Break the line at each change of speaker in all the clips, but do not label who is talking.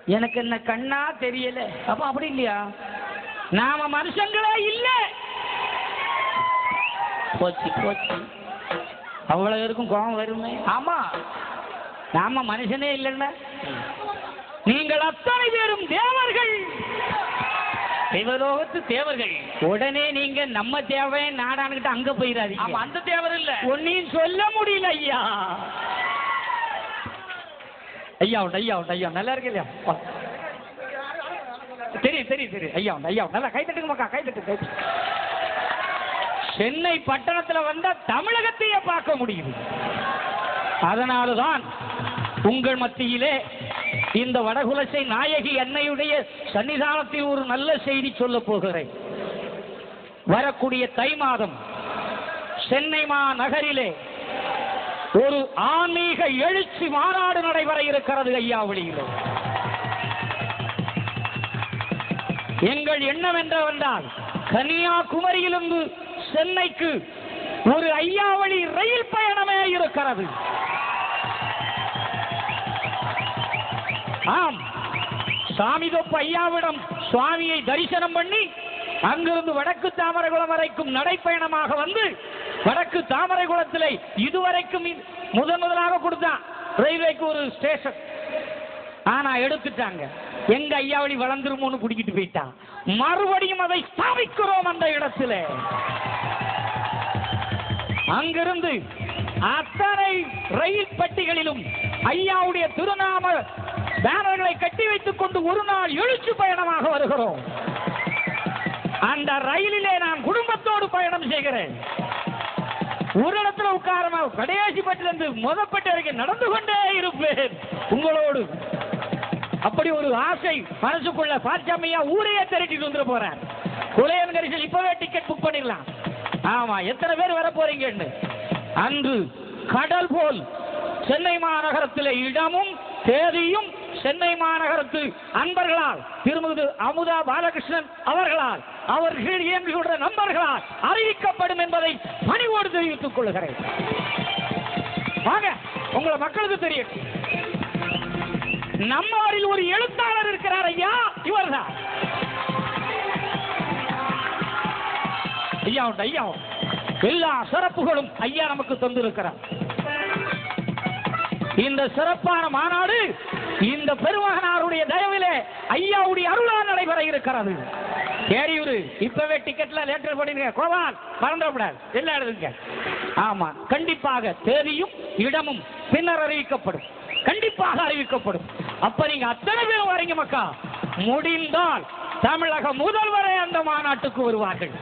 எனக்கு என்ன கண்ணா தெரியல
அப்ப அப்படி இல்லையா
நாம மனுஷங்களே இல்ல போச்சு போச்சு அவ்வளவு இருக்கும் கோபம் வருமே
ஆமா
நாம மனுஷனே இல்லைன்னா நீங்கள் அத்தனை பேரும் தேவர்கள்
தேவலோகத்து தேவர்கள்
உடனே நீங்க நம்ம தேவை நாடானுகிட்ட அங்க
ஆமா
போயிடாதீங்க
அந்த தேவர் இல்ல
ஒன்னையும் சொல்ல முடியல ஐயா ஐயா உண்டு ஐயா உண்டு ஐயா நல்லா இருக்கு இல்லையா வா. தெரியும் தெரியும் தெரியும் ஐயா உண்டு ஐயா உண்டு நல்லா கை தட்டுங்க மக்கா கை தட்டு கை தட்டு. சென்னை பட்டணத்துல வந்தா தமிழகத்தையே பார்க்க முடியுது அதனால்தான் உங்கள் மத்தியிலே இந்த வடகுலசை நாயகி அன்னையுடைய சன்னிதானத்தில் ஒரு நல்ல செய்தி சொல்ல போகிறேன் வரக்கூடிய தை மாதம் சென்னை மாநகரிலே ஒரு ஆன்மீக எழுச்சி மாநாடு நடைபெற இருக்கிறது ஐயாவளியிலே எங்கள் எண்ணம் என்னவென்றால் கன்னியாகுமரியிலிருந்து சென்னைக்கு ஒரு ஐயாவளி ரயில் பயணமே இருக்கிறது ஆம் சாமிதொப்பு ஐயாவிடம் சுவாமியை தரிசனம் பண்ணி அங்கிருந்து வடக்கு தாமரைகுளம் வரைக்கும் நடைப்பயணமாக வந்து வடக்கு தாமரைகுளத்திலே இதுவரைக்கும் இது- முதன் முதலாக கொடுத்தான் ரயில்வேக்கு ஒரு ஸ்டேஷன் ஆனா எடுத்துட்டாங்க எங்க ஐயாவளி வளர்ந்துருமோன்னு குடிக்கிட்டு போயிட்டான் மறுபடியும் அதை ஸ்தாபிக்கிறோம் அந்த இடத்துல அங்கிருந்து அத்தனை ரயில் பெட்டிகளிலும் ஐயாவுடைய திருநாம பேனர்களை கட்டி வைத்துக் கொண்டு ஒரு நாள் எழுச்சி பயணமாக வருகிறோம் அந்த ரயிலிலே நான் குடும்பத்தோடு பயணம் செய்கிறேன் ஒரு இடத்துல உட்காரமா கடையாசி பட்டிலிருந்து முதப்பட்டு வரைக்கும் நடந்து கொண்டே இருப்பேன் உங்களோடு அப்படி ஒரு ஆசை மனசுக்குள்ள பாச்சாமையா ஊரையே திரட்டிட்டு வந்துட போறேன் குலையன் கரிசல் இப்பவே டிக்கெட் புக் பண்ணிடலாம் ஆமா எத்தனை பேர் வர போறீங்கன்னு அன்று கடல் போல் சென்னை மாநகரத்தில் இடமும் தேதியும் சென்னை மாநகரத்து அன்பர்களால் திருமதி அமுதா பாலகிருஷ்ணன் அவர்களால் அவர்கள் இயங்குகின்ற நண்பர்களால் அறிவிக்கப்படும் என்பதை பணிவோடு தெரிவித்துக் கொள்கிறேன் வாங்க உங்களை மக்களுக்கு தெரியும் நம்மாரில் ஒரு எழுத்தாளர் இருக்கிறார் ஐயா இவர்தான் ஐயா உண்டு ஐயா உண்டு. எல்லா சிறப்புகளும் ஐயா நமக்கு தந்திருக்கிறார் இந்த சிறப்பான மாநாடு இந்த பெருமகனாருடைய தயவிலே ஐயாவுடைய அருளால் நடைபெற இருக்கிறது கேரியூர் இப்பவே டிக்கெட்ல லேட்டர் பண்ணிருங்க கோவால் மறந்துடக்கூடாது எல்லாம் எழுதுங்க ஆமா கண்டிப்பாக தேதியும் இடமும் பின்னர் அறிவிக்கப்படும் கண்டிப்பாக அறிவிக்கப்படும் அப்ப நீங்க அத்தனை பேரும் வரீங்க மக்கா முடிந்தால் தமிழக முதல்வரே அந்த மாநாட்டுக்கு வருவார்கள்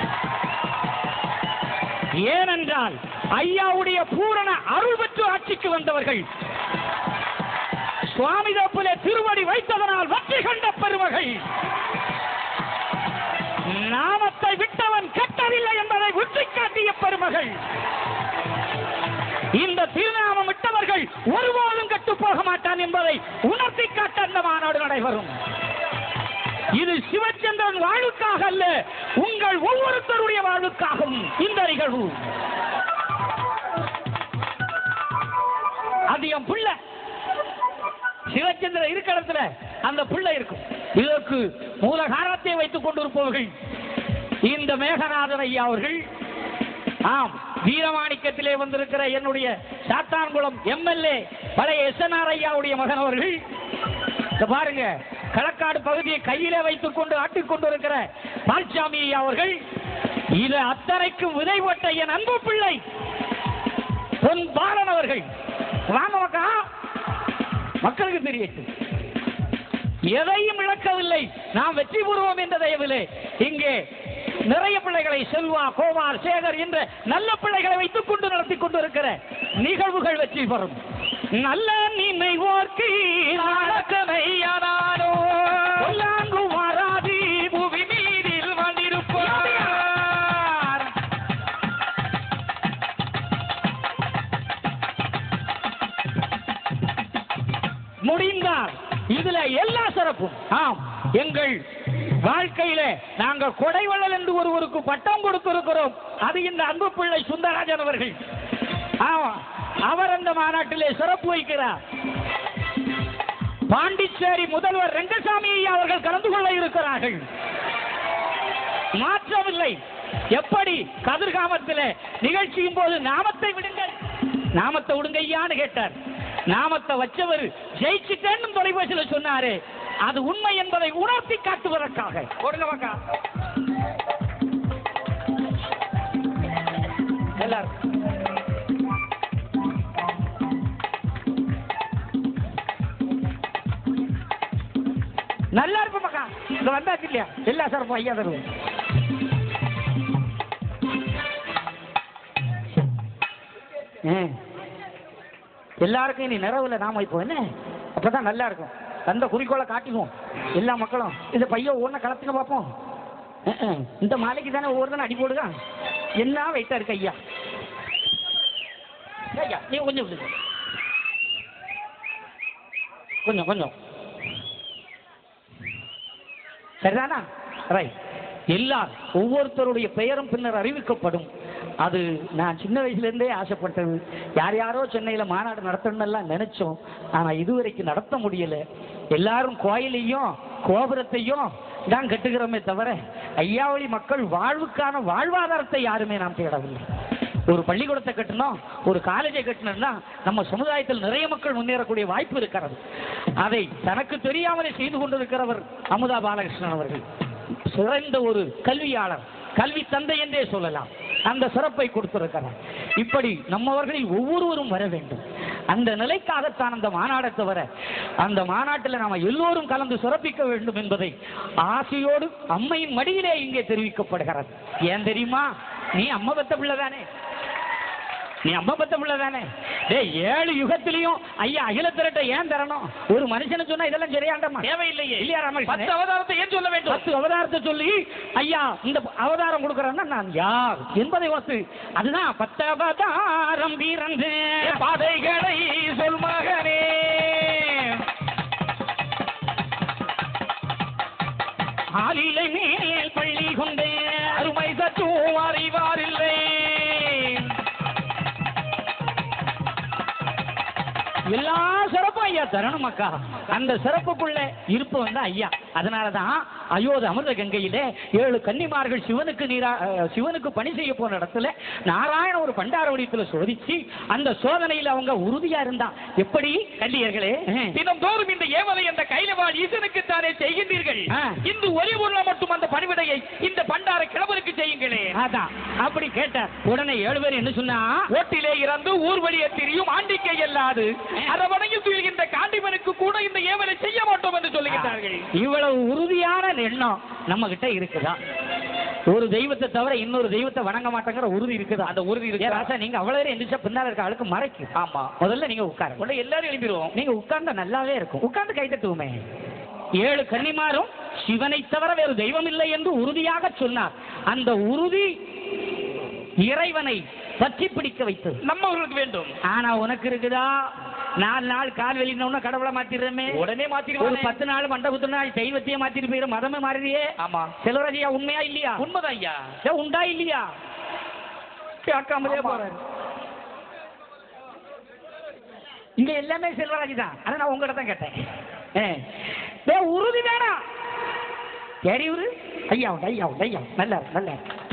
ஏனென்றால் ஐயாவுடைய பூரண அருள் பெற்று ஆட்சிக்கு வந்தவர்கள் சுவாமி தப்புல திருவடி வைத்ததனால் வெற்றி கண்ட பெருமகள் நாமத்தை விட்டவன் கெட்டதில்லை என்பதை உற்றி காட்டிய பெருமகள் இந்த திருநாமம் விட்டவர்கள் ஒருபோதும் கெட்டு போக மாட்டான் என்பதை உணர்த்தி காட்ட அந்த மாநாடு நடைபெறும் இது சிவச்சந்திரன் வாழ்வுக்காக அல்ல உங்கள் ஒவ்வொருத்தருடைய வாழ்வுக்காகவும் இந்த நிகழ்வு அது என் பிள்ளை சிவச்சந்திரன் இருக்கிற இடத்துல அந்த பிள்ளை இருக்கும் இதற்கு மூல காரணத்தை வைத்துக் கொண்டிருப்பவர்கள் இந்த மேகநாதன் ஐயா அவர்கள் ஆம் வீரமாணிக்கத்திலே வந்திருக்கிற என்னுடைய சாத்தான்குளம் எம்எல்ஏ பழைய எஸ்என்ஆர் ஐயாவுடைய மகன் அவர்கள் இத பாருங்க களக்காடு பகுதியை கையிலே வைத்துக் கொண்டு ஆட்டிக் கொண்டிருக்கிற பால்சாமி ஐயா அவர்கள் இது அத்தனைக்கும் விதை போட்ட என் அன்பு பிள்ளை பொன் பாலன் அவர்கள் வாங்க மக்கா மக்களுக்கு தெரியட்டும் எதையும் இழக்கவில்லை நாம் வெற்றி பெறுவோம் என்ற தயவிலே இங்கே நிறைய பிள்ளைகளை செல்வா கோமார் சேகர் என்ற நல்ல பிள்ளைகளை வைத்துக் கொண்டு நடத்தி கொண்டிருக்கிற நிகழ்வுகள் வெற்றி பெறும் நல்ல நினைவோர்க்கு நடக்கமையானானோ சொல்லாங்கு மாறாதி புவி மீதில் வந்திருப்பார் முடிந்தால் இதுல எல்லா சிறப்பும் ஆம் எங்கள் வாழ்க்கையில நாங்கள் கொடைவள்ளல் என்று ஒருவருக்கு பட்டம் கொடுத்திருக்கிறோம் அது இந்த அன்பு பிள்ளை சுந்தரராஜன் அவர்கள் ஆமா அவர் அந்த மாநாட்டிலே சிறப்பு வைக்கிறார் பாண்டிச்சேரி முதல்வர் ரெங்கசாமி ஐயா அவர்கள் கலந்து கொள்ள இருக்கிறார்கள் மாற்றமில்லை எப்படி கதிர்காமத்தில் நிகழ்ச்சியும் போது நாமத்தை விடுங்கள் நாமத்தை விடுங்க ஐயான்னு கேட்டார் நாமத்தை வச்சவர் ஜெயிச்சுட்டேன்னு தொலைபேசியில் சொன்னாரு அது உண்மை என்பதை உணர்த்தி காட்டுவதற்காக கொடுங்க மக்கா எல்லாரும் நல்லா இருக்கும் மக்கா இந்த வந்தாச்சு இல்லையா எல்லா சிறப்பும் ஐயா தருவோம் ஆ. எல்லாருக்கும் இனி நிறவுல நாம இப்போ என்ன அப்பதான் நல்லா இருக்கும் அந்த குறிக்கோளை காட்டிக்குவோம் எல்லா மக்களும் இந்த பையன் ஒவ்வொன்றை கலத்துங்க பார்ப்போம் அஹ், அஹ். இந்த மாலைக்கு தானே ஒவ்வொருத்தனும் அடி போடுங்க என்ன வெயிட்டா இருக்கு ஐயா ஐயா நீ கொஞ்சம் விடுங்க கொஞ்சம் கொஞ்சம் சரிதானா ரைட் எல்லார் ஒவ்வொருத்தருடைய பெயரும் பின்னர் அறிவிக்கப்படும் அது நான் சின்ன வயசுல இருந்தே ஆசைப்பட்டது யார் யாரோ சென்னையில மாநாடு நடத்தணும்னு எல்லாம் நினைச்சோம் ஆனா இதுவரைக்கும் நடத்த முடியல எல்லாரும் கோயிலையும் கோபுரத்தையும் தான் கட்டுகிறோமே தவிர ஐயாவளி மக்கள் வாழ்வுக்கான வாழ்வாதாரத்தை யாருமே நாம் தேடவில்லை ஒரு பள்ளிக்கூடத்தை கட்டணும் ஒரு காலேஜை கட்டணும்னா நம்ம சமுதாயத்தில் நிறைய மக்கள் முன்னேறக்கூடிய வாய்ப்பு இருக்கிறது அதை தனக்கு தெரியாமலே செய்து கொண்டிருக்கிறவர் அமுதா பாலகிருஷ்ணன் அவர்கள் சிறந்த ஒரு கல்வியாளர் கல்வி தந்தை என்றே சொல்லலாம் அந்த சிறப்பை கொடுத்திருக்கிறார் இப்படி நம்மவர்களில் ஒவ்வொருவரும் வர வேண்டும் அந்த நிலைக்காகத்தான் அந்த மாநாடை தவிர அந்த மாநாட்டில் நாம எல்லோரும் கலந்து சிறப்பிக்க வேண்டும் என்பதை ஆசையோடு அம்மையின் மடியிலே இங்கே தெரிவிக்கப்படுகிறது ஏன் தெரியுமா நீ அம்மா பெத்த பிள்ளை தானே நீ அம்மா பத்த பிள்ளை தானே டேய் ஏழு யுகத்திலையும் ஐயா அகில திரட்ட ஏன் தரணும் ஒரு மனுஷனை சொன்னா இதெல்லாம் சரியாண்டமா
தேவையில்லையே
இல்லையா ராமகிருஷ்ணன்
பத்து அவதாரத்தை ஏன் சொல்ல வேண்டும்
பத்து அவதாரத்தை சொல்லி ஐயா இந்த அவதாரம் கொடுக்கறேன்னா நான் யார் என்பதை வந்து அதுதான் பத்து அவதாரம் வீரந்து
பாதைகளை சொல் மகனே
ஆலிலை மேல் பள்ளி கொண்டே
அருமை சற்றும் அறிவாரில்லை
எல்லா சிறப்பும் ஐயா தரணும் அக்கா அந்த சிறப்புக்குள்ள இருப்பு வந்து ஐயா அதனாலதான் அயோத்தி அமிர்த கங்கையிலே ஏழு கன்னிமார்கள் சிவனுக்கு நீரா அஹ், சிவனுக்கு பணி செய்ய போன இடத்துல நாராயண ஒரு பண்டார வடிவத்துல சோதிச்சு அந்த சோதனையில அவங்க உறுதியா இருந்தா எப்படி கல்லியர்களே
தினம்தோறும் இந்த ஏவலை என்ற கைலவாள் ஈசனுக்கு தானே செய்கின்றீர்கள்
ஆ.
இந்த ஒரே ஊர்ல மட்டும் அந்த பணிவிடையை இந்த பண்டார கிழவருக்கு செய்யுங்களே
அதான் அப்படி கேட்டார் உடனே ஏழு பேர் என்ன சொன்னா
ஓட்டிலே இறந்து ஊர் வழியே திரியும் ஆண்டிக்கை அல்லாது அரவணையில் துயில்கின்ற காண்டிவனுக்கு கூட இந்த ஏவலை செய்ய மாட்டோம் என்று சொல்லுகின்றார்கள்
இவ்வளவு உறுதியான எண்ணம் நம்ம கிட்ட இருக்குதா ஒரு தெய்வத்தை தவிர இன்னொரு தெய்வத்தை வணங்க மாட்டேங்கிற உறுதி இருக்குதா
அந்த உறுதி இருக்கு.
ஏன் ராசா நீங்க அவ்வளவு நேரம் எந்திரிச்சா பின்னால இருக்க ஆளுக்கு மறைக்கு
ஆமா
முதல்ல நீங்க உட்காருங்க
உடனே எல்லாரும் எழுப்பிடுவோம்
நீங்க உட்கார்ந்தா நல்லாவே இருக்கும் உட்கார்ந்து கை தட்டுவோமே ஏழு கன்னிமாரும் சிவனை தவிர வேறு தெய்வம் இல்லை என்று உறுதியாக சொன்னார் அந்த உறுதி இறைவனை பற்றி பிடிக்க வைத்தது
நம்மவர்களுக்கு வேண்டும்
ஆனா உனக்கு இருக்குதா நாலு நாள் கால் வெளியின கடவுளை மாத்திடுறமே
உடனே
ஒரு
மாத்திடுவாங்க
பத்து நாள் மண்டபத்து நாள் தெய்வத்தையே மாத்திட்டு போயிரு மதமே மாறியே
ஆமா
செல்வராஜையா உண்மையா இல்லையா
உண்மைதான் ஐயா
ஏ, உண்டா இல்லையா கேட்காமலே
ஆமா.
போறாரு இங்க எல்லாமே செல்வராஜ் தான் அதை நான் உங்ககிட்ட தான் கேட்டேன் ஏ, டேய், உறுதி வேணாம் சரி உரு ஐயா உண்டு ஐயா உண்டு ஐயா உண்டு. நல்லா இருக்கு, நல்லா இருக்கு.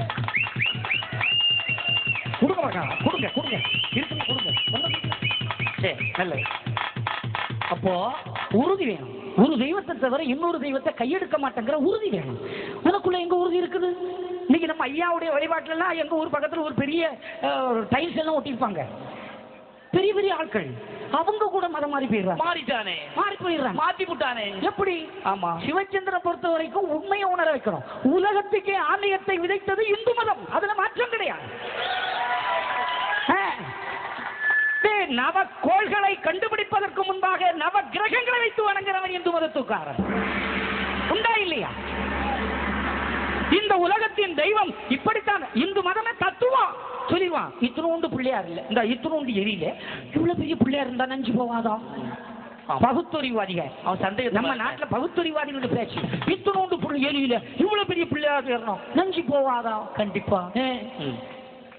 கொடுங்க மக்கா கொடுங்க கொடுங்க இருக்குங்க கொடுங்க கொடுங்க. சரி நல்லது அப்போ உறுதி வேணும் ஒரு தெய்வத்தை தவிர இன்னொரு தெய்வத்தை கையெடுக்க மாட்டேங்கிற உறுதி வேணும் உனக்குள்ள எங்க உறுதி இருக்குது இன்னைக்கு நம்ம ஐயாவுடைய வழிபாட்டுல எல்லாம் எங்க ஊர் பக்கத்துல ஒரு பெரிய டைல்ஸ் எல்லாம் ஒட்டியிருப்பாங்க பெரிய பெரிய ஆட்கள் அவங்க கூட மதம் மாறி போயிடுறாங்க
மாறிட்டானே
மாறி போயிடுறாங்க
மாத்தி விட்டானே
எப்படி
ஆமா
சிவச்சந்திர பொறுத்த வரைக்கும் உண்மையை உணர வைக்கணும் உலகத்துக்கே ஆன்மீகத்தை விதைத்தது இந்து மதம் அதுல மாற்றம் கிடையாது ஆ. டேய், நவ கோள்களை கண்டுபிடிப்பதற்கு முன்பாக நவ கிரகங்களை வைத்து வணங்குறவன் இந்து மதத்துக்காரன் உண்டா இல்லையா இந்த உலகத்தின் தெய்வம் இப்படித்தான் இந்து மதமே தத்துவம் சொல்லிடுவான் இத்தினோண்டு பிள்ளையார் இல்ல இந்த இத்தினோண்டு எரியில இவ்வளவு பெரிய பிள்ளையார் இருந்தா நஞ்சு போவாதா பகுத்தறிவாதிக
அவன் சந்தேகம்
நம்ம நாட்டுல பகுத்தறிவாதிகளோட பேச்சு இத்தனோண்டு புள்ளி எலியில இவ்வளவு பெரிய பிள்ளையார் ஏறணும் நஞ்சு போவாதா கண்டிப்பா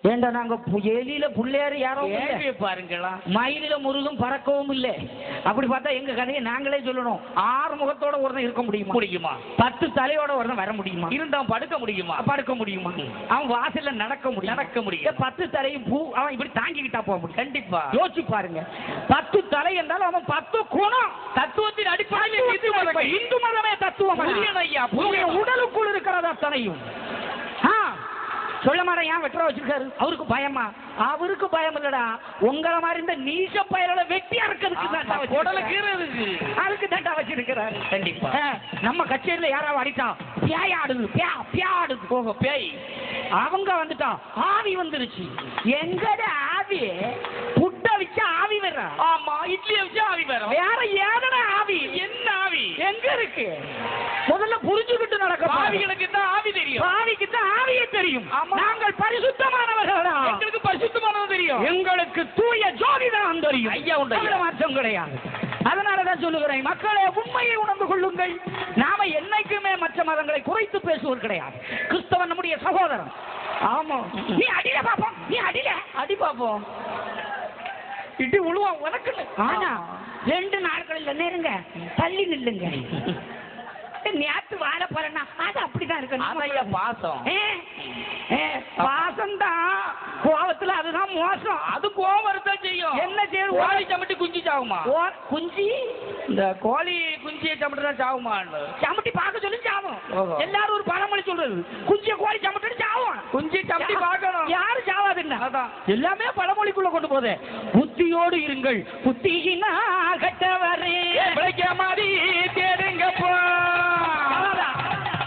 ஏண்டா நாங்க பு- எலியில புள்ளையாரு யாரும் இல்ல.
கேள்வி பாருங்களா
மயிலில முருகும் பறக்கவும் இல்லை அப்படி பார்த்தா எங்க கதையை நாங்களே சொல்லணும் ஆறு முகத்தோட ஒருத்தன் இருக்க முடியுமா
முடியுமா
பத்து தலையோட ஒருத்தன் வர முடியுமா
இருந்தா படுக்க முடியுமா
படுக்க முடியுமா அவன் வாசல்ல நடக்க முடியும்
நடக்க முடியும்.
ஏ, பத்து தலையும் பூ அவன் இப்படி தாங்கிக்கிட்டா போக முடியும்
கண்டிப்பா
யோசிச்சு பாருங்க பத்து தலை என்றாலும் அவன் பத்து குணம்
தத்துவத்தின் அடிப்படையில் இந்து
இப்ப
மதங்கள்.
இந்து மதமே தத்துவம்
புரியணும் ஐயா,
உங்களுடைய
புரியணும்.
உடலுக்குள் இருக்கிறது அத்தனையும் ஆ, சொல்ல மாட்டேன் ஏன் வெட்டுற வச்சிருக்காரு அவருக்கு பயமா அவருக்கு பயம் இல்லடா உங்கள மாதிரி இந்த நீச பயலோட வெட்டி அறுக்கிறதுக்கு தான்டா
ஆமா,
வச்சிருக்காரு.
குடலை கீறதுக்கு.
அதுக்கு தாண்டா வச்சிருக்கிறாரு
கண்டிப்பா.
ஆ, நம்ம கச்சேரியில யாராவது அடிட்டான் பியாய் ஆடுது பியா பியா ஆடுது
போக பேய்
அவங்க வந்துட்டான் ஆவி வந்துருச்சு எங்கட ஆவி புட்ட வச்சு ஆவி வர்ற
ஆமா இட்லியை வச்சு ஆவி வரும்
வேற ஏதட ஆவி
என்ன ஆவி
எங்க இருக்கு முதல்ல புரிஞ்சுக்கிட்டு நடக்க பாவி
ஆவிகளுக்கு தான் ஆவி தெரியும்
பாவிக்கு தான் ஆவியே தெரியும்
ஆமா.
நாங்கள் பரிசுத்தமானவர்களா
எங்களுக்கு பரிசுத்தமானது தெரியும்
எங்களுக்கு தூய ஜோதி தான் தெரியும்
ஐயா உண்டு ஐயா.
அதுல மாற்றம் கிடையாது அதனாலதான் சொல்லுகிறேன் மக்களே உண்மையை உணர்ந்து கொள்ளுங்கள் நாம என்னைக்குமே மற்ற மதங்களை குறைத்து பேசுவது கிடையாது கிறிஸ்தவன் நம்முடைய சகோதரன் ஆமா நீ அடியில பாப்போம் நீ அடியில
அடி பாப்போம்
இடி உழுவான் உனக்குன்னு ஆனா ரெண்டு நாட்களில் நேருங்க தள்ளி நில்லுங்க நேத்து வாழ போறேன்னா அது அப்படிதான் இருக்கு
அதையா பாசம்
பாசம்தான் கோவத்துல அதுதான் மோசம்
அது கோவம் வரத்தான் செய்யும்
என்ன செய்யும்?
கோழி சமட்டி குஞ்சு சாகுமா
ஓ, குஞ்சி
இந்த கோழி குஞ்சியை சமட்டி தான் சாகுமான்னு
சமட்டி பார்க்க சொல்லி சாவும்
ஓஹோ.
எல்லாரும் ஒரு பழமொழி சொல்றது குஞ்சிய கோழி சமட்டி சாவும்
குஞ்சு சமட்டி பார்க்கணும்
யாரு சாவாதுன்னா
அதான்.
எல்லாமே பழமொழிக்குள்ள கொண்டு போதே புத்தியோடு இருங்கள் புத்தியினா கட்டவரே
பிழைக்க மாதிரி தேடுங்க போ
அவ்வளவுதான்.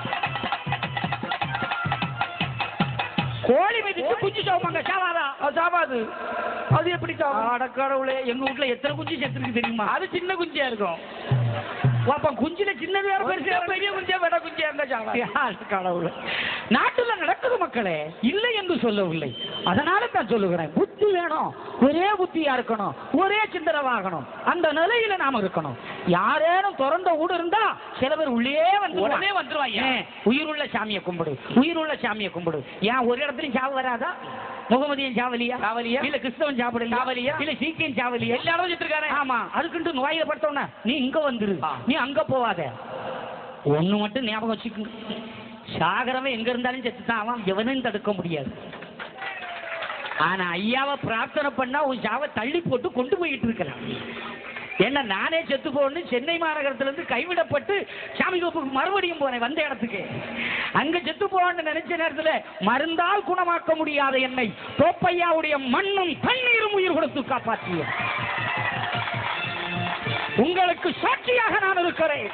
கோழி மிதிச்சு குஞ்சு சாவுமாங்க சாவாதா
சாப்பாது அது எப்படி சாகும்
அடக்கடவுளே எங்க வீட்ல எத்தனை குஞ்சு செத்துருக்கு தெரியுமா
அது சின்ன குஞ்சியா இருக்கும்
அப்ப குஞ்சுல சின்னது வேற பெருசு வேற
பெரிய குஞ்சியா வெட குஞ்சியா இருந்தா சாகும்
கடவுளே நாட்டுல நடக்குது மக்களே இல்லை என்று சொல்லவில்லை அதனால தான் சொல்லுகிறேன் புத்தி வேணும் ஒரே புத்தியா இருக்கணும் ஒரே சிந்தனவாகணும் அந்த நிலையில நாம இருக்கணும் யாரேனும் திறந்த வீடு இருந்தா சில பேர் உள்ளே வந்து
உடனே வந்துருவாங்க.
உயிருள்ள சாமியை கும்பிடு உயிருள்ள சாமியை கும்பிடு ஏன் ஒரு இடத்துலயும் சாவு வராதா முகமதியன் சாவலியா
சாவலியா?
இல்ல கிறிஸ்தவன் சாப்பிடல
சாவலியா?
இல்ல சீக்கியம் சாவலியா
எல்லா இடமும் செத்துருக்கானே
ஆமா அதுக்குன்ட்டு நோயில படுத்தோன்னா நீ இங்க வந்துரு
ஆ.
நீ அங்க போவாத ஒண்ணு மட்டும் ஞாபகம் வச்சுக்கோங்க சாகரவன் எங்க இருந்தாலும் செத்துதான் அவன் எவனையும் தடுக்க முடியாது ஆனா ஐயாவை பிரார்த்தனை பண்ணா உன் சாவை தள்ளி போட்டு கொண்டு போயிட்டு இருக்கலாம் ஏன்னா நானே செத்து போகணும் சென்னை மாநகரத்துல இருந்து கைவிடப்பட்டு சாமி கோப்புக்கு மறுபடியும் போனேன் வந்த இடத்துக்கு அங்க செத்து போகணும்னு நினைச்ச நேரத்துல மருந்தால் குணமாக்க முடியாத என்னை தோப்பையாவுடைய மண்ணும் தண்ணீரும் உயிர் கொடுத்து காப்பாற்றிய உங்களுக்கு சாட்சியாக நான் இருக்கிறேன்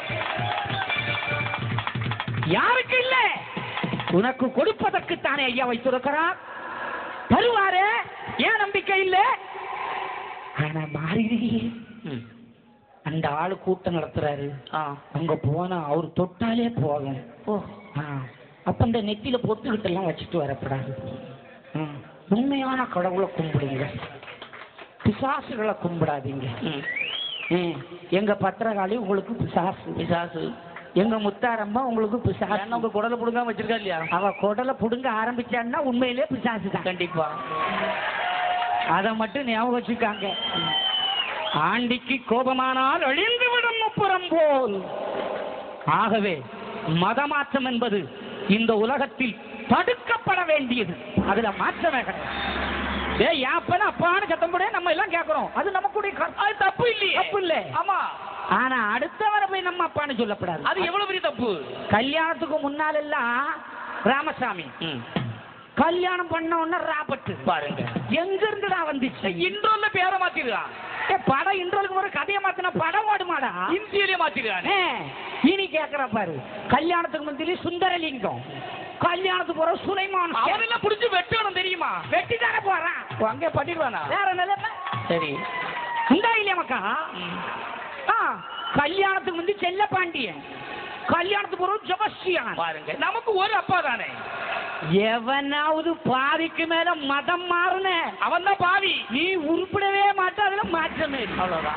யாருக்கு இல்ல உனக்கு கொடுப்பதற்கு தானே ஐயா வைத்திருக்கிறார் தருவாரே ஏன் நம்பிக்கை இல்ல ஆனா மாறிடுறியே அந்த ஆளு கூட்டம் நடத்துறாரு அங்க போனா அவர் தொட்டாலே போதும் ஓ அப்ப இந்த நெத்தியில பொட்டுக்கிட்டு எல்லாம் வச்சுட்டு வரக்கூடாது ஆ, உண்மையான கடவுளை கும்பிடுங்க பிசாசுகளை கும்பிடாதீங்க ம், எங்க பத்திரகாளி உங்களுக்கு பிசாசு
பிசாசு
எங்க முத்தாரம்மா உங்களுக்கு பிசாசு
ஏன்னா உங்க குடலை புடுங்காம வச்சிருக்கா இல்லையா
அவ குடலை புடுங்க ஆரம்பிச்சான்னா உண்மையிலே பிசாசு தான்
கண்டிப்பா
அதை மட்டும் ஞாபகம் வச்சுக்காங்க ஆண்டிக்கு கோபமானால் அழிந்து விடும் முப்புறம் போல் ஆகவே மதமாற்றம் என்பது இந்த உலகத்தில் தடுக்கப்பட வேண்டியது அதுல மாற்றமே கிடையாது ஏய் யாப்பன அப்பான்னு சத்தம் கூட நம்ம எல்லாம் கேட்கிறோம் அது நமக்குடைய கர்-
அது தப்பு இல்லையே
தப்பு இல்ல
ஆமா
ஆனா அடுத்தவரை போய் நம்ம அப்பான்னு சொல்லப்படாது
அது எவ்வளவு பெரிய தப்பு
கல்யாணத்துக்கு முன்னாலெல்லாம் ராமசாமி கல்யாணம் பண்ண உடனே ராபர்ட்
பாருங்க
எங்க இருந்துடா வந்துச்சு
இன்றோல்ல பேரை மாத்திருக்கான்
ஏ, படம் இன்றோலுக்கு ஒரு கதையை மாத்தின படம் ஓடுமாடா
இந்தியிலே மாத்திருக்கான்
ஏ, இனி கேக்குற பாரு கல்யாணத்துக்கு முந்திலி சுந்தரலிங்கம் கல்யாணத்துக்கு போற சுலைமான்
அவனெல்லாம் புடிச்சு வெட்டணும் தெரியுமா
வெட்டி தானே போறான்
அங்கே பண்ணிடுவானா
வேற நிலைமை
சரி
உண்டா இல்லையா மக்கா ஆ, கல்யாணத்துக்கு முந்தி செல்ல பாண்டியன் கல்யாணத்துக்கு போற ஜபஸ்டியான்
பாருங்க நமக்கு ஒரு அப்பா தானே
எவனாவது பாதிக்கு மேல மதம் மாறுன
அவன் தான் பாவி
நீ உருப்பிடவே மாட்ட அதுல மாற்றமே இல்லை.
அவ்வளவுதான்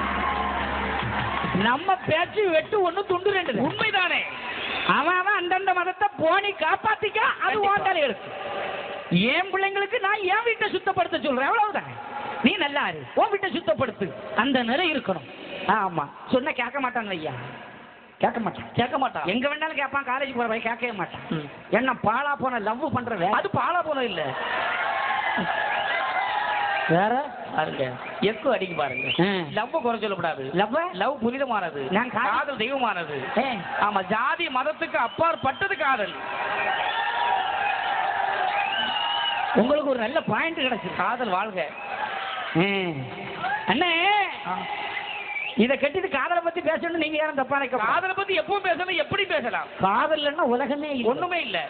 நம்ம பேச்சு வெட்டு ஒண்ணு துண்டு ரெண்டு
உண்மைதானே
அவன் அவன் அந்தந்த மதத்தை போனி காப்பாத்திக்க அது
கண்டிப்பா.
ஓட்டலை இருக்கு என் பிள்ளைங்களுக்கு நான் என் வீட்டை சுத்தப்படுத்த சொல்றேன் அவ்வளவுதான் நீ நல்லா இரு உன் வீட்டை சுத்தப்படுத்து அந்த நிலை இருக்கணும் ஆமா சொன்ன கேட்க மாட்டாங்க ஐயா கேட்க மாட்டான்
கேட்க மாட்டான்
எங்க வேணாலும் கேட்பான் காலேஜ் போற பையன் கேட்கவே மாட்டான்
ம்.
என்ன பாலா போன லவ் பண்ற வேற
அது பாலா போனது இல்ல
வேற
பாருங்க எக்கு அடிக்க பாருங்க
ம்.
லவ் குறை சொல்லக்கூடாது
லவ்
லவ் புனிதமானது
நான் கா-
காதல் தெய்வமானது
ஏ
ஆமா ஜாதி மதத்துக்கு அப்பாற்பட்டது காதல்
உங்களுக்கு ஒரு நல்ல பாயிண்ட் கிடைச்சு
காதல் வாழ்க
அண்ணே இத கட்டிட்டு காதலை பத்தி பேசணும் நீங்க யாரும் தப்பா நினைக்க கூடாது.
காதலை பத்தி எப்பவும் பேசலாம் எப்படி பேசலாம்
காதல்னா உலகமே இல்லை.
ஒண்ணுமே இல்ல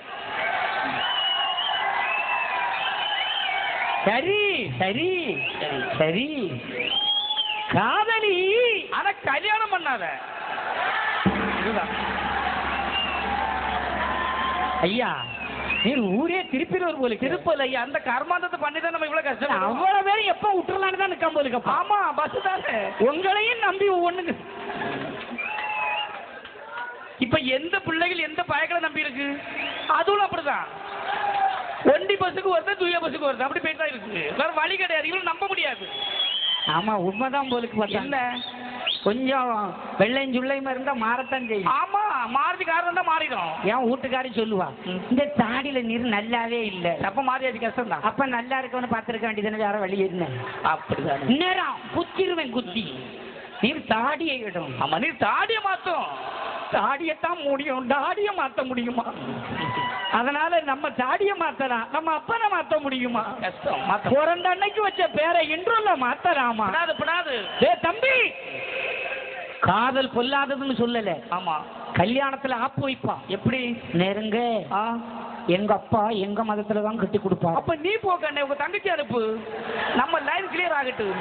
சரி சரி சரி காதலி
ஆனா கல்யாணம் பண்ணாத இதுதான்
ஐயா நீ ஊரே திருப்பிடுவர் போல திருப்ப
திருப்பல ஐயா அந்த கர்மாந்தத்தை பண்ணி தான் நம்ம இவ்வளவு கஷ்டம்
அவ்வளவு பேரும் எப்ப விட்டுறலான்னு தான் நிக்காம இருக்கப்பா
ஆமா பஸ் தானே
உங்களையும் நம்பி ஒவ்வொன்றுக்கு
இப்ப எந்த பிள்ளைகள் எந்த பயக்களை நம்பி இருக்கு அதுவும் அப்படிதான் ஒண்டி பஸ்ஸுக்கு வருது தூய பஸ்ஸுக்கு வருது அப்படி போயிட்டு தான் இருக்கு வேற வழி கிடையாது இவங்களும் நம்ப முடியாது
ஆமா உண்மைதான் போலுக்கு பார்த்தா
என்ன
கொஞ்சம் வெள்ளையும் சுள்ளையுமா இருந்தா மாறத்தான் செய்யும்
ஆமா மாறுதி காரணம் தான் மாறிடும்
என் வீட்டுக்காரி சொல்லுவா
ம்.
இந்த தாடியில நீர் நல்லாவே இல்ல
அப்ப மாறியாச்சு கஷ்டம் தான்
அப்ப நல்லா இருக்கவனு பார்த்திருக்க வேண்டியதுன்னு வேற வழி என்ன
அப்படிதான்
நேரம் குத்திருவேன் குத்தி நீர் தாடியை இடும்
ஆமா நீ தாடிய மாத்தும்
தாடியத்தான் முடியும் தாடிய மாத்த முடியுமா அதனால நம்ம தாடிய மாத்தலாம் நம்ம அப்பனை மாத்த முடியுமா
கஷ்டம் மாத்த
பிறந்த அன்னைக்கு வச்ச பேரை இன்றுள்ள மாத்தலாமா
படாது படாது
டே தம்பி காதல் பொல்லாததுன்னு சொல்லல
ஆமா
கல்யாணத்துல ஆப்பு வைப்பா
எப்படி
நெருங்க
ஆ
எங்க அப்பா எங்க மதத்துல தான் கட்டி கொடுப்பா
அப்ப நீ போக்கண்ணே உங்க தங்கச்சி அனுப்பு நம்ம லைன் கிளியர் ஆகட்டும்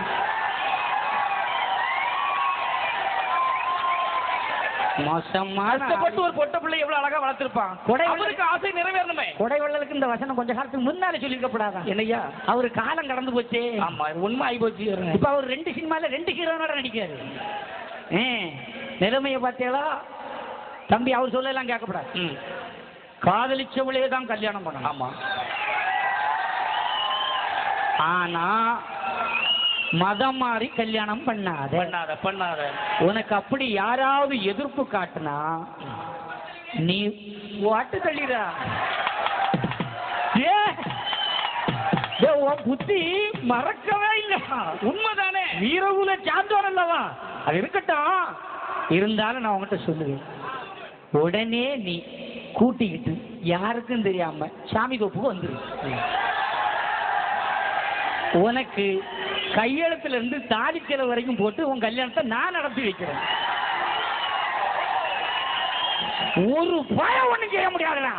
மோசமான
கஷ்டப்பட்டு ஒரு பொட்ட பிள்ளை எவ்வளவு அழகா வளர்த்திருப்பான்
கொடை
அவருக்கு ஆசை நிறைவேறணுமே
கொடை வள்ளலுக்கு இந்த வசனம் கொஞ்ச காலத்துக்கு முன்னால சொல்லியிருக்கப்படாதா
என்னய்யா
அவரு காலம் கடந்து போச்சு
ஆமா இது உண்மை ஆகி போச்சு
இப்ப அவர் ரெண்டு சினிமால ரெண்டு ஹீரோனோட நடிக்காரு ஏ நிலைமையை பார்த்தீங்களா தம்பி அவர் சொல்லலாம் கேட்கக்கூடாது
ம்
காதலிச்சவளே தான் கல்யாணம் பண்ணணும்
ஆமா
ஆனா மதம் மாறி கல்யாணம் பண்ணாத
பண்ணாத பண்ணாத
உனக்கு அப்படி யாராவது எதிர்ப்பு காட்டுனா நீ வாட்டு தள்ளிடா ஏ ஏ, உன் புத்தி மறக்கவே இல்லை
உண்மைதானே
வீரகுல சாந்தோர் அல்லவா அது இருக்கட்டும் இருந்தாலும் நான் உன்கிட்ட சொல்லுவேன் உடனே நீ கூட்டிக்கிட்டு யாருக்கும் தெரியாம சாமி தோப்புக்கு வந்துரு உனக்கு கையெழுத்துல இருந்து தாலி செலவு வரைக்கும் போட்டு உன் கல்யாணத்தை நான் நடத்தி வைக்கிறேன் ஒரு பயம் ஒண்ணும் செய்ய முடியாதுடா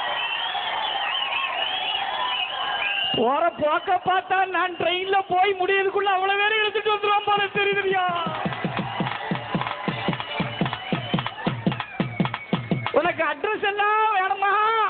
போற போக்க பார்த்தா நான் ட்ரெயின்ல போய் முடியறதுக்குள்ள அவ்வளவு பேரும் எடுத்துட்டு வந்துருவான் போல தெரியுதுயா உனக்கு அட்ரஸ் எல்லாம் வேணுமா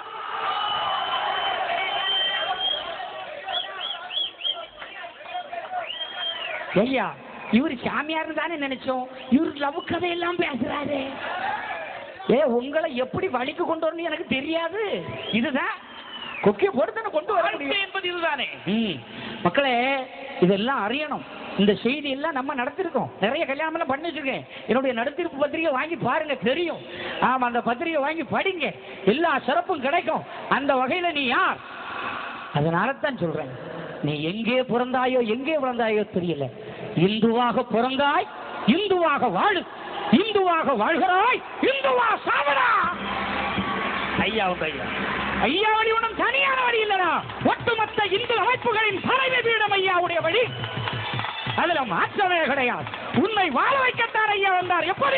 ஐயா இவர் சாமியார் தானே நினைச்சோம் இவர் லவ் கதையெல்லாம் பேசுறாரு ஏ உங்களை எப்படி வழிக்கு கொண்டு வரணும் எனக்கு தெரியாது இதுதான் கொக்கிய போட்டு தானே கொண்டு வர
வாழ்க்கை
முடியும்
என்பது இதுதானே
ம். மக்களே இதெல்லாம் அறியணும் இந்த செய்தி எல்லாம் நம்ம நடத்திருக்கோம் நிறைய கல்யாணம் எல்லாம் பண்ணி வச்சிருக்கேன் என்னுடைய நடத்திருப்பு பத்திரிகை வாங்கி பாருங்க தெரியும் ஆமா அந்த பத்திரிகை வாங்கி படிங்க எல்லா சிறப்பும் கிடைக்கும் அந்த வகையில நீ யார் அதனால தான் சொல்றேன் நீ எங்கே பிறந்தாயோ எங்கே பிறந்தாயோ தெரியல இந்துவாக பிறந்தாய் இந்துவாக வாழு இந்துவாக வாழ்கிறாய் இந்துவா சாவடா
ஐயா உங்க ஐயா
ஐயா வழி ஒன்றும் தனியான வழி இல்லடா ஒட்டுமொத்த இந்து அமைப்புகளின் தலைமை பீடம் ஐயாவுடைய வழி அதுல மாற்றமே கிடையாது உன்னை வாழ வைக்கத்தான் ஐயா வந்தார் எப்படி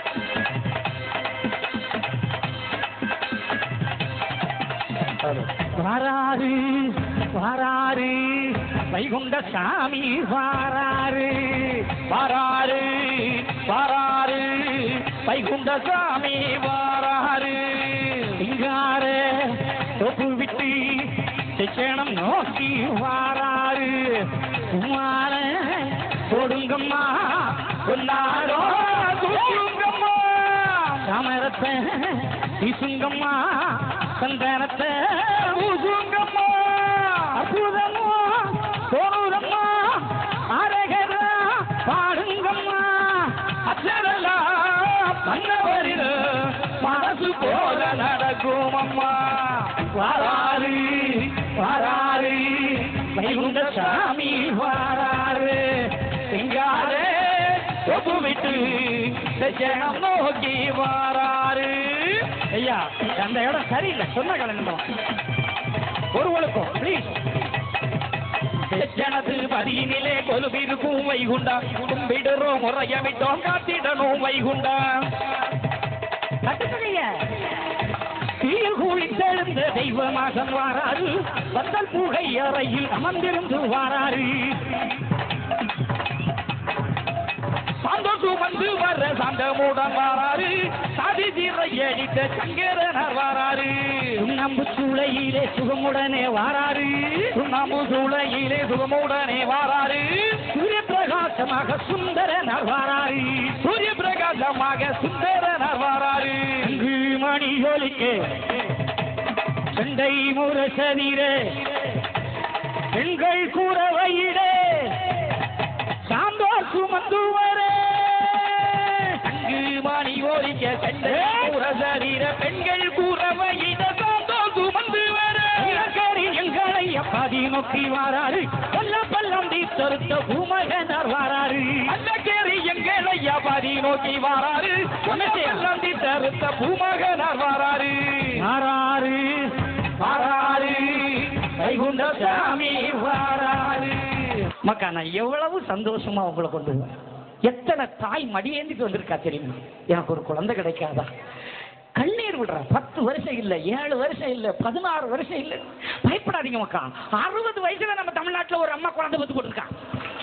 ஹலோ
வாராரு வாராரு வைகுண்ட சாமி வாராரு வாராரு வாராரு வைகுண்ட சாமி வாராரு சிங்கார தொப்பு விட்டு சிச்சனம் நோக்கி வாராரு குமார கொடுங்கம்மா கொண்டாடோ கொடுங்கம்மா சமரத்தை இசுங்கம்மா சந்தனத்தை ஊசுங்கம்மா அற்புதம்மா தோணுதம்மா அரகரா பாடுங்கம்மா அச்சரெல்லாம் மன்னவரில் மனசு போல நடக்கும் அம்மா வாராரு வாராரு வைகுண்ட சாமி வாராரு சிங்காரே ஒப்பு விட்டு தட்சணம் நோக்கி வாராரு ஐயா அந்த இடம் சரியில்லை சொன்ன கலந்தோம் ஒருவளுக்கும் ப்ளீஸ் ஜனது பதியினிலே கொலுவிருக்கும் வைகுண்டா கும்பிடுறோம் முறையமிட்டோம் காத்திடணும் வைகுண்டா தீயில் கூலி தெழுந்த தெய்வமாக வாராரு வந்தல் புகை அறையில் அமர்ந்திருந்து வாராரு சந்தோஷம் வந்து வர சந்தமுடன் வாராரு சாதி தீரை எடித்த சங்கரனர் வாராரு சுண்ணாம்பு சூளையிலே சுகமுடனே வாராரு சுண்ணாம்பு சூளையிலே சுகமுடனே வாராரு சூரிய பிரகாசமாக சுந்தரனர் வாராரு சூரிய பிரகாசமாக சுந்தரனர் வாராரு அங்கு மணி ஒலிக்க செண்டை முரசனிரே பெண்கள் கூறவையிடே சாந்தோர் சுமந்துவரே அங்கு மணி ஓரிக்க சென்ற சரீர பெண்கள் கூறவையிட சாந்தோர் சுமந்துவரே எங்களை அப்பாதி நோக்கி வாராரு பல்ல பல்லம் தீர்த்தொருத்த பூமகனார் வாராரு அல்லக்கேரி எங்களை அப்பாதி நோக்கி வாராரு பல்லம் தீர்த்தொருத்த பூமகனார் வாராரு வாராரு வாராரு வைகுண்ட சாமி வாராரு மக்கா நான் எவ்வளவு சந்தோஷமா உங்களை கொண்டு வருவேன். எத்தனை தாய் மடியேந்திட்டு வந்திருக்கா தெரியுமா எனக்கு ஒரு குழந்தை கிடைக்காதா கண்ணீர் விடுற பத்து வருஷம் இல்ல ஏழு வருஷம் இல்ல பதினாறு வருஷம் இல்ல பயப்படாதீங்க மக்கா அறுபது வயசுல நம்ம தமிழ்நாட்டுல ஒரு அம்மா குழந்தை பத்து போட்டிருக்கான்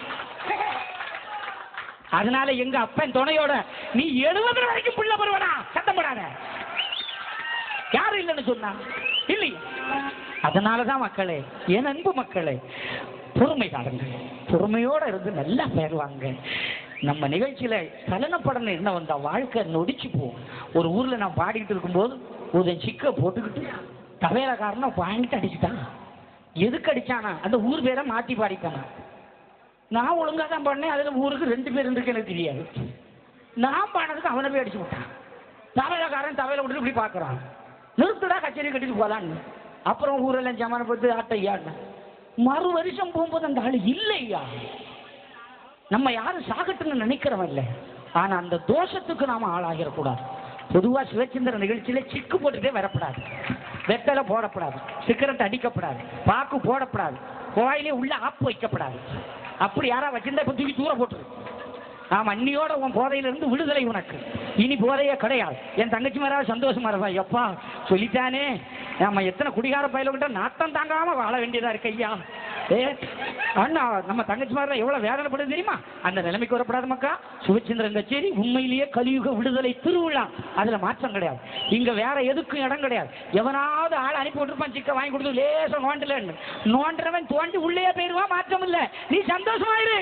அதனால எங்க அப்பன் துணையோட நீ எழுபது வரைக்கும் புள்ள பருவனா சத்தம் போடாத யாரு இல்லைன்னு சொன்னா இல்லையா அதனாலதான் மக்களே என் அன்பு மக்களே பொறுமை காடுங்கள் பொறுமையோட இருந்து நல்லா பெயர்வாங்க நம்ம நிகழ்ச்சியில சலனப்படணும் என்ன வந்தா வாழ்க்கை நொடிச்சு போகும் ஒரு ஊர்ல நான் பாடிக்கிட்டு இருக்கும்போது ஒரு சிக்க போட்டுக்கிட்டு தவேலக்காரனை வாங்கிட்டு அடிச்சுட்டான் எதுக்கு அடிச்சானா அந்த ஊர் பேரை மாத்தி பாடிட்டானா நான் ஒழுங்கா தான் பண்ணேன் அதுல ஊருக்கு ரெண்டு பேர் இருக்கு எனக்கு தெரியாது நான் பாடினதுக்கு அவனை போய் அடிச்சு விட்டான் தவேலக்காரன் தவையில விட்டு இப்படி பார்க்கறான் நிறுத்துடா கச்சேரி கட்டிட்டு போலான்னு அப்புறம் ஊரெல்லாம் ஜமான போட்டு ஆட்டையாடின மறு வருஷம் போகும்போது அந்த ஆள் இல்லையா நம்ம யாரும் சாகட்டுன்னு நினைக்கிறவன் இல்லை ஆனா அந்த தோஷத்துக்கு நாம ஆளாகிடக்கூடாது பொதுவா சிவச்சந்திர நிகழ்ச்சியில சிக்கு போட்டுட்டே வரப்படாது வெத்தலை போடப்படாது சிகரெட் அடிக்கப்படாது பாக்கு போடப்படாது கோயிலே உள்ள ஆப்பு வைக்கப்படாது அப்படி யாரா வச்சிருந்தா இப்ப தூக்கி தூர போட்டுரு ஆமா அன்னியோட உன் போதையில இருந்து விடுதலை உனக்கு இனி போதையே கிடையாது என் தங்கச்சி மேல சந்தோஷமா இருப்பா எப்பா சொல்லிட்டானே நம்ம எத்தனை குடிகார பயில விட்டா நாட்டம் தாங்காம வாழ வேண்டியதா இருக்கு ஐயா ஏ அண்ணா நம்ம தங்கச்சி மாதிரி எவ்வளவு வேதனைப்படுது தெரியுமா அந்த நிலைமைக்கு வரப்படாத மக்கா சிவச்சந்திரன் கச்சேரி உண்மையிலேயே கலியுக விடுதலை திருவிழா அதுல மாற்றம் கிடையாது இங்க வேற எதுக்கும் இடம் கிடையாது எவனாவது ஆள் அனுப்பி விட்டுருப்பான் சிக்க வாங்கி கொடுத்து லேசா நோண்டலன்னு நோண்டுறவன் தோண்டி உள்ளே போயிருவான் மாற்றம் இல்ல நீ சந்தோஷமாயிரு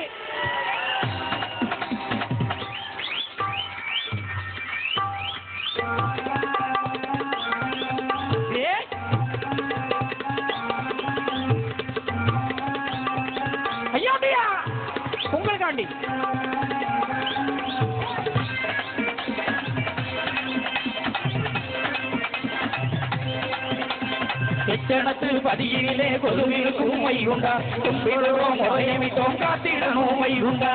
ஏ ஐயா அப்படியா உங்களுக்காண்டி எச்சனத்து பதியிலே கொலுவிருக்கும் வைகுண்டா கும்பிடுவோம் முறையமிட்டோம் காத்திடணும் வைகுண்டா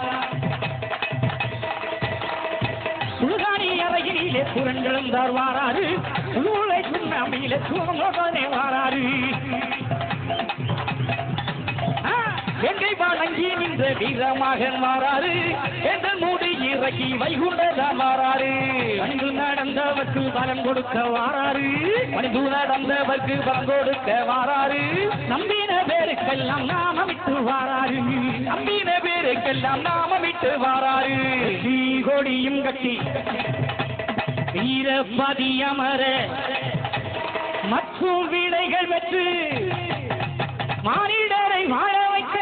சுடுகாணி அறையிலே சுரங்களும் வாராரு சூளை சுண்ணாமியிலே சுகமோகனே வாராரு ஆ, எங்கை வணங்கி நின்ற வீரமகன் வாராரு எந்த மூடி இறை இறக்கி வைகுண்டதான் வாராரு பணிந்து நடந்தவர்க்கு பலம் கொடுக்க வாராரு பணிந்து நடந்தவர்க்கு பலம் கொடுக்க வாராரு நம்பின பேருக்கெல்லாம் நாமமிட்டு வாராரு நம்பின பேருக்கெல்லாம் நாமமிட்டு வாராரு ஸ்ரீ கொடியும் கட்டி வீரபதியமர மற்றும் விடைகள் பெற்று மானிடரை வாழ வைக்க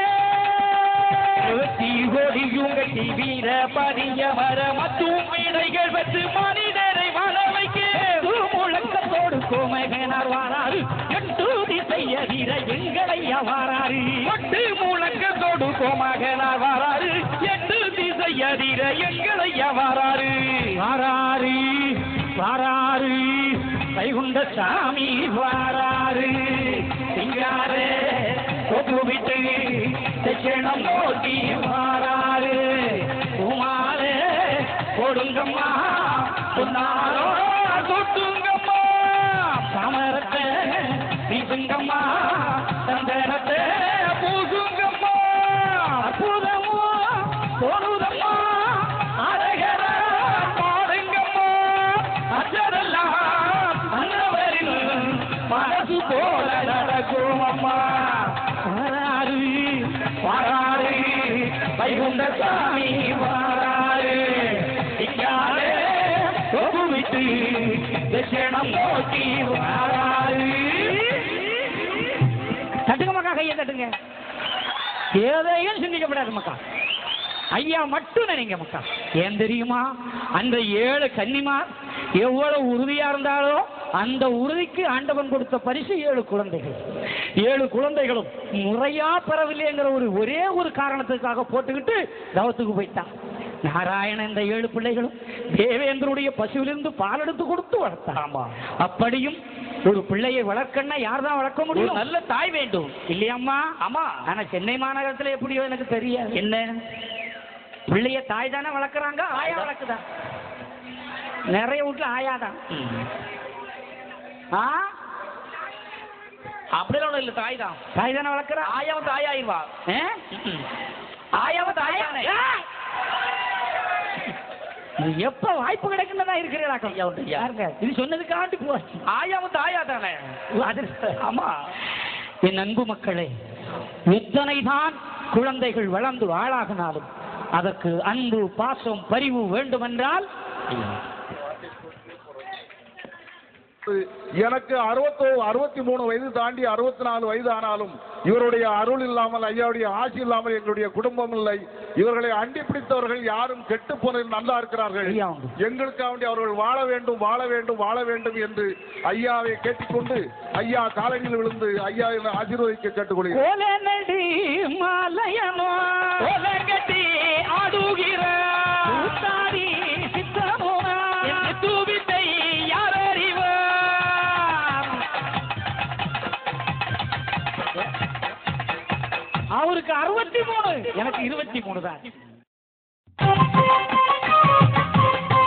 கொடியும் கட்டி வீர பதியமர மற்றும் விடைகள் பெற்று மனிதரை வாழ வைக்க முழக்கத்தோடு கோமகனார் வாராரு எட்டு திசைய வீர எங்களை வாராரு எட்டு முழக்கத்தோடு கோமகனார் வாராரு எட்டு திசைய வீர எங்களை வாராரு வாராரு வாராரு கைகுண்ட சாமி வாராரு சிங்காரே கொப்பு விட்டு தட்சணம் நோக்கி வாராரு குமாரே கொடுங்கம்மா சொன்னாரோ தொட்டுங்கம்மா சமரத்தை வீசுங்கம்மா சந்தனத்தை பூசுங்கம்மா அற்புதமோ தோணுதம்மா அழகர பாருங்கம்மா அச்சரெல்லாம் மன்னவரில் மனசு போல நடக்கும் அம்மா வாராரு வாராரு வைகுண்ட சாமி வாராரு இங்காலே கொப்பு விட்டு தட்சிணம் நோக்கி வாராரு தட்டுங்க மக்கா கையை தட்டுங்க எதையும் சிந்திக்கப்படாது மக்கா ஐயா மட்டும் நினைங்க மக்கா ஏன் தெரியுமா அந்த ஏழு கன்னிமார் எவ்வளவு உறுதியா இருந்தாலோ அந்த உறுதிக்கு ஆண்டவன் கொடுத்த பரிசு ஏழு குழந்தைகள் ஏழு குழந்தைகளும் முறையா பெறவில்லைங்கிற ஒரு ஒரே ஒரு காரணத்துக்காக போட்டுக்கிட்டு தவத்துக்கு போயிட்டான் நாராயணன் இந்த ஏழு பிள்ளைகளும் தேவேந்திரனுடைய பசுவிலிருந்து பால் எடுத்து கொடுத்து வளர்த்தான்
ஆமா.
அப்படியும் ஒரு பிள்ளையை வளர்க்கன்னா யார் தான் வளர்க்க
ஒரு
முடியும்
நல்ல தாய் வேண்டும்
இல்லையாம்மா
ஆமா
ஆனா சென்னை மாநகரத்துல எப்படியோ எனக்கு தெரியாது
என்ன
பிள்ளைய தாய் தானே வளர்க்குறாங்க ஆயா வளர்க்குதா நிறைய வீட்டுல ஆயாதான் ஆ
அப்படிலாம் ஒண்ணும் இல்ல தாய் தான்
தாய் தானே வளர்க்குறா
ஆயாவும் தாயாயிருவா
ஆ?
ஆயாவும் தாய் தானே
ஏய்! இது எப்ப வாய்ப்பு கிடைக்குன்னு தான் இருக்கிறீர்களாக்கம்
ஐயா உண்டு, ஐயா.
யாருங்க இது சொன்னதுக்காண்டி போச்சு
ஆயாவும் தாயா தானே
அது
ஆமா
என் அன்பு மக்களே எத்தனை தான் குழந்தைகள் வளர்ந்து ஆளாகினாலும் அதற்கு அன்பு பாசம் பரிவு வேண்டுமென்றால்
எனக்கு அறுபத்தோ அறுபத்தி மூணு வயது தாண்டி அறுபத்தி நாலு வயது ஆனாலும் இவருடைய அருள் இல்லாமல் ஐயாவுடைய ஆசி இல்லாமல் எங்களுடைய குடும்பம் இல்லை இவர்களை அண்டி பிடித்தவர்கள் யாரும் கெட்டு போனதில் நல்லா இருக்கிறார்கள்
ஐயா உண்டு.
எங்களுக்காக வேண்டி அவர்கள் வாழ வேண்டும் வாழ வேண்டும் வாழ வேண்டும் என்று ஐயாவை கேட்டுக்கொண்டு ஐயா காலங்களில் விழுந்து ஐயாவை ஆசீர்வதிக்க கேட்டுக்கொள்கிறேன்
கோலநடி மாலயமோ
உலகத்தி ஆடுகிற
கூத்தாடி சித்தமோனா
என் தூவித்தை யார் அறிவார்
அவருக்கு அறுபத்தி மூணு எனக்கு இருபத்தி மூணு தான்